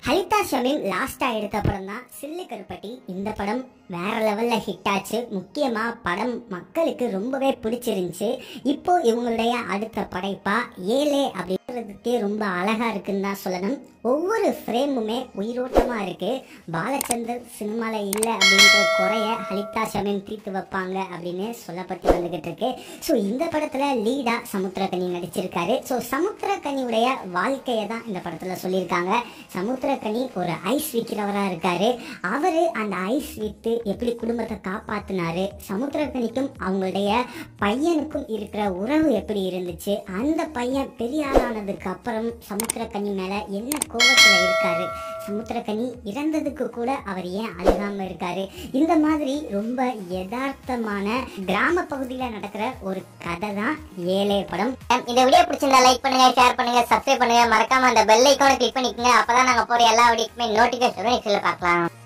ஹலிதா ஷமீம் லாஸ்டா எடுத்த படம் தான் சில்லு கருப்பட்டி இந்த படம் வேற லெவல்ல ஹிட் ஆச்சு முக்கியமா படம் மக்களுக்கு ரொம்பவே பிடிச்சிருந்துச்சு இப்போ இவங்களுடைய அடுத்த படைப்பா ஏலே அப்படின்றதுக்கே ரொம்ப அழகா இருக்குன்னு தான் சொல்லணும் ஒவ்வொரு ஃப்ரேமுமே உயிரோட்டமா இருக்கு பாலச்சந்தர் சினிமால இல்ல அப்படின்ற குறைய ஹலிதா ஷமீம் தீர்த்து வைப்பாங்க அப்படின்னு சொல்லப்பட்டு வந்துகிட்டு இருக்கு ஸோ இந்த படத்துல லீடா சமுத்திரக்கனி நடிச்சிருக்காரு ஸோ சமுத்திரக்கனியுடைய வாழ்க்கையை தான் இந்த படத்துல சொல்லியிருக்காங்க சமுத்திரக்கனி ஒரு ஐஸ் விற்கிறவரா இருக்காரு அவரு அந்த ஐஸ் வித்து எப்படி குடும்பத்தை காப்பாத்தினாரு சமுத்திரக்கனிக்கும் அவங்களுடைய பையனுக்கும் இருக்கிற உறவு எப்படி இருந்துச்சு அந்த பையன் பெரிய ஆளானதுக்கு அப்புறம் சமுத்திரக்கனி மேல என்ன கோபத்துல இருக்காரு சமுத்திரக்கனி இறந்ததுக்கு கூட அவர் ஏன் அழுகாம இருக்காரு இந்த மாதிரி ரொம்ப யதார்த்தமான கிராம பகுதியில நடக்கிற ஒரு கதை தான் ஏழை படம் இந்த வீடியோ பிடிச்சிருந்தா லைக் பண்ணுங்க ஷேர் பண்ணுங்க சப்ஸ்கிரைப் பண்ணுங்க மறக்காம அந்த பெல் ஐக்கானை கிளிக் பண்ணிக்கங்க அப்பதான் நாங்க போற எல்லா வீடியோக்குமே நோட்டிபிகேஷன் பார்க்கலாம்